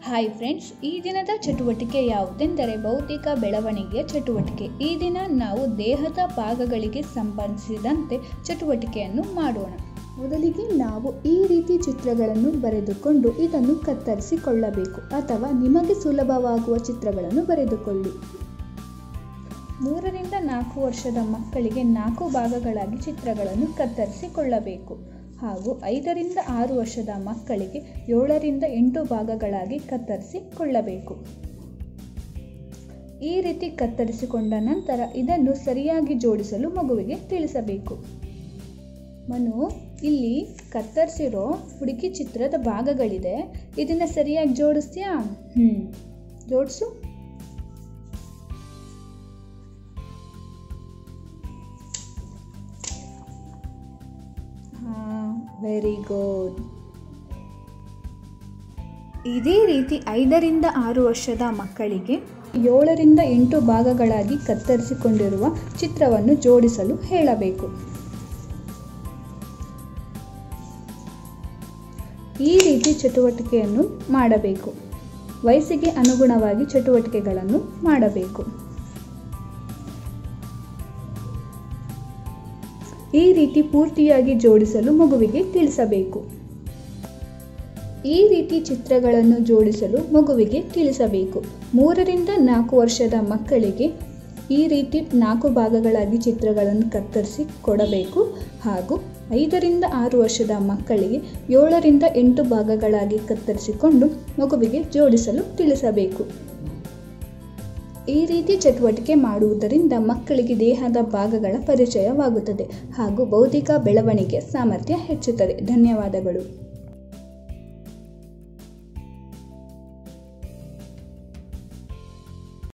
hi friends ಈ ದಿನದ ಚಟುವಟಿಕೆ ಯಾವುದೆಂದರೆ ಭೌತಿಕ ಬೆಳವಣಿಗೆಯ ಚಟುವಟಿಕೆ ಈ ದಿನ ನಾವು ದೇಹದ ಭಾಗಗಳಿಗೆ ಸಂಬಂಧಿಸಿದಂತೆ ಚಟುವಟಿಕೆಯನ್ನು ಮಾಡೋಣ ಮೊದಲಿಗೆ ನಾವು ಈ ರೀತಿ ಚಿತ್ರಗಳನ್ನು ಬರೆದುಕೊಂಡು ಇದನ್ನು ಕತ್ತರಿಸಿಕೊಳ್ಳಬೇಕು ಅಥವಾ ನಿಮಗೆ ಸುಲಭವಾಗುವ ಚಿತ್ರಗಳನ್ನು ಬರೆದುಕೊಳ್ಳಿ ಮೂರರಿಂದ ನಾಲ್ಕು ವರ್ಷದ ಮಕ್ಕಳಿಗೆ ನಾಲ್ಕು ಭಾಗಗಳಾಗಿ ಚಿತ್ರಗಳನ್ನು ಕತ್ತರಿಸಿಕೊಳ್ಳಬೇಕು ಹಾಗೂ ಐದರಿಂದ ಆರು ವರ್ಷದ ಮಕ್ಕಳಿಗೆ ಏಳರಿಂದ ಎಂಟು ಭಾಗಗಳಾಗಿ ಕತ್ತರಿಸಿಕೊಳ್ಳಬೇಕು ಈ ರೀತಿ ಕತ್ತರಿಸಿಕೊಂಡ ನಂತರ ಇದನ್ನು ಸರಿಯಾಗಿ ಜೋಡಿಸಲು ಮಗುವಿಗೆ ತಿಳಿಸಬೇಕು ಮನು ಇಲ್ಲಿ ಕತ್ತರಿಸಿರೋ ಹುಡುಗಿ ಚಿತ್ರದ ಭಾಗಗಳಿದೆ ಇದನ್ನು ಸರಿಯಾಗಿ ಜೋಡಿಸ್ತೀಯಾ ಹ್ಞೂ ಜೋಡಿಸು ಹಾಂ ವೆರಿ ಗುಡ್ ಇದೇ ರೀತಿ ಐದರಿಂದ ಆರು ವರ್ಷದ ಮಕ್ಕಳಿಗೆ ಏಳರಿಂದ ಎಂಟು ಭಾಗಗಳಾಗಿ ಕತ್ತರಿಸಿಕೊಂಡಿರುವ ಚಿತ್ರವನ್ನು ಜೋಡಿಸಲು ಹೇಳಬೇಕು ಈ ರೀತಿ ಚಟುವಟಿಕೆಯನ್ನು ಮಾಡಬೇಕು ವಯಸ್ಸಿಗೆ ಅನುಗುಣವಾಗಿ ಚಟುವಟಿಕೆಗಳನ್ನು ಮಾಡಬೇಕು ಈ ರೀತಿ ಪೂರ್ತಿಯಾಗಿ ಜೋಡಿಸಲು ಮಗುವಿಗೆ ತಿಳಿಸಬೇಕು ಈ ರೀತಿ ಚಿತ್ರಗಳನ್ನು ಜೋಡಿಸಲು ಮಗುವಿಗೆ ತಿಳಿಸಬೇಕು ಮೂರರಿಂದ ನಾಲ್ಕು ವರ್ಷದ ಮಕ್ಕಳಿಗೆ ಈ ರೀತಿ ನಾಲ್ಕು ಭಾಗಗಳಾಗಿ ಚಿತ್ರಗಳನ್ನು ಕತ್ತರಿಸಿ ಕೊಡಬೇಕು ಹಾಗೂ ಐದರಿಂದ ಆರು ವರ್ಷದ ಮಕ್ಕಳಿಗೆ ಏಳರಿಂದ ಎಂಟು ಭಾಗಗಳಾಗಿ ಕತ್ತರಿಸಿಕೊಂಡು ಮಗುವಿಗೆ ಜೋಡಿಸಲು ತಿಳಿಸಬೇಕು ಈ ರೀತಿ ಚಟುವಟಿಕೆ ಮಾಡುವುದರಿಂದ ಮಕ್ಕಳಿಗೆ ದೇಹದ ಭಾಗಗಳ ಪರಿಚಯವಾಗುತ್ತದೆ ಹಾಗೂ ಬೌದ್ಧಿಕ ಬೆಳವಣಿಗೆ ಸಾಮರ್ಥ್ಯ ಹೆಚ್ಚುತ್ತದೆ ಧನ್ಯವಾದಗಳು